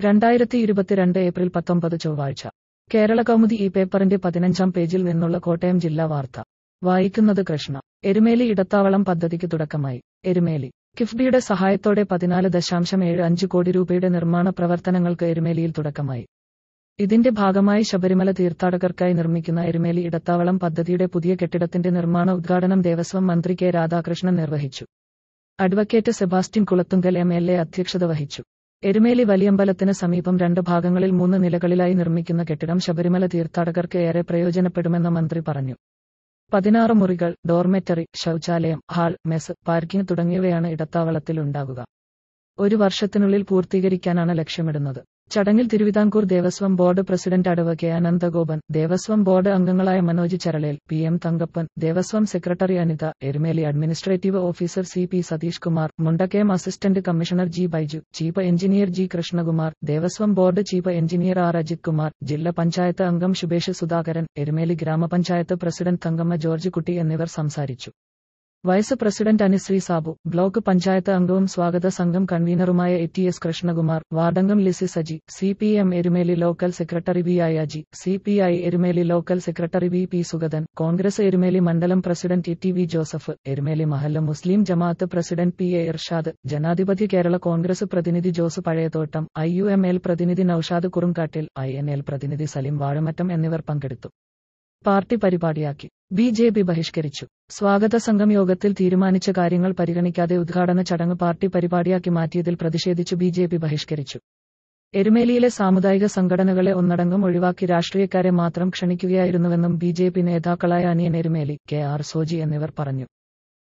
രണ്ടായിരത്തി ഇരുപത്തിരണ്ട് ഏപ്രിൽ പത്തൊമ്പത് ചൊവ്വാഴ്ച കേരള കൗമുദി ഈ പേപ്പറിന്റെ പതിനഞ്ചാം പേജിൽ നിന്നുള്ള കോട്ടയം ജില്ലാ വാർത്ത വായിക്കുന്നത് കൃഷ്ണ എരുമേലി ഇടത്താവളം പദ്ധതിക്ക് തുടക്കമായി എരുമേലി കിഫ്ബിയുടെ സഹായത്തോടെ പതിനാല് ദശാംശം ഏഴ് അഞ്ച് കോടി രൂപയുടെ നിർമ്മാണ പ്രവർത്തനങ്ങൾക്ക് എരുമേലിയിൽ തുടക്കമായി ഇതിന്റെ ഭാഗമായി ശബരിമല തീർത്ഥാടകർക്കായി നിർമ്മിക്കുന്ന എരുമേലി ഇടത്താവളം പദ്ധതിയുടെ പുതിയ കെട്ടിടത്തിന്റെ നിർമ്മാണ ഉദ്ഘാടനം ദേവസ്വം മന്ത്രി കെ രാധാകൃഷ്ണൻ നിർവഹിച്ചു advocate Sebastian Kulathunkal M L A അധ്യക്ഷത വഹിച്ചു എരുമേലി വലിയമ്പലത്തിന് സമീപം രണ്ട് ഭാഗങ്ങളിൽ മൂന്ന് നിലകളിലായി നിർമ്മിക്കുന്ന കെട്ടിടം ശബരിമല തീർത്ഥാടകർക്ക് ഏറെ പ്രയോജനപ്പെടുമെന്ന് മന്ത്രി പറഞ്ഞു പതിനാറ് മുറികൾ ഡോർമെറ്ററി ശൌചാലയം ഹാൾ മെസ് പാർക്കിംഗ് തുടങ്ങിയവയാണ് ഇടത്താവളത്തിൽ ഉണ്ടാകുക ഒരു വർഷത്തിനുള്ളിൽ പൂർത്തീകരിക്കാനാണ് ലക്ഷ്യമിടുന്നത് ചടങ്ങിൽ തിരുവിതാംകൂർ ദേവസ്വം ബോർഡ് പ്രസിഡന്റ് അടവ് കെ അനന്തഗോപൻ ദേവസ്വം ബോർഡ് അംഗങ്ങളായ Manoj Charalel P M Thankappan Devaswom secretary Anitha Erumeli administrative officer C P Satheesh Kumar Mundakkayam assistant commissioner G Baiju chief engineer G Krishnakumar Devaswom board chief engineer R Ajith Kumar ജില്ലാ പഞ്ചായത്ത് അംഗം ശുഭേഷ് സുധാകരൻ എരുമേലി ഗ്രാമപഞ്ചായത്ത് പ്രസിഡന്റ് തങ്കമ്മ ജോർജ് കുട്ടി എന്നിവർ സംസാരിച്ചു vice president Anusree Sabu block panchayat അംഗവും സ്വാഗത സംഘം കൺവീനറുമായ എ ടി എസ് കൃഷ്ണകുമാർ വാർഡംഗം Lizy Saji C P M Erumeli local secretary V Ayaji C P I Erumeli local secretary V P Sugathan Congress Erumeli മണ്ഡലം president E T V Joseph Erumeli മഹല്ല മുസ്ലിം ജമാഅത്ത് പ്രസിഡന്റ് പി എ ഇർഷാദ് ജനാധിപത്യ കേരള കോൺഗ്രസ് പ്രതിനിധി Jose Pazhayathottam I U M L പ്രതിനിധി Naushad Kurunkattil I N L പ്രതിനിധി സലിം വാഴമറ്റം എന്നിവർ പങ്കെടുത്തു പാർട്ടി പരിപാടിയാക്കി ബി ജെ പി ബഹിഷ്കരിച്ചു സ്വാഗത സംഘം യോഗത്തിൽ തീരുമാനിച്ച കാര്യങ്ങൾ പരിഗണിക്കാതെ ഉദ്ഘാടന ചടങ്ങ് പാർട്ടി പരിപാടിയാക്കി മാറ്റിയതിൽ പ്രതിഷേധിച്ചു ബി ജെ പി ബഹിഷ്കരിച്ചു എരുമേലിയിലെ സാമുദായിക സംഘടനകളെ ഒന്നടങ്കം ഒഴിവാക്കി രാഷ്ട്രീയക്കാരെ മാത്രം ക്ഷണിക്കുകയായിരുന്നുവെന്നും ബി ജെ പി നേതാക്കളായ അനിയൻ എരുമേലി കെ ആർ സോജി എന്നിവർ പറഞ്ഞു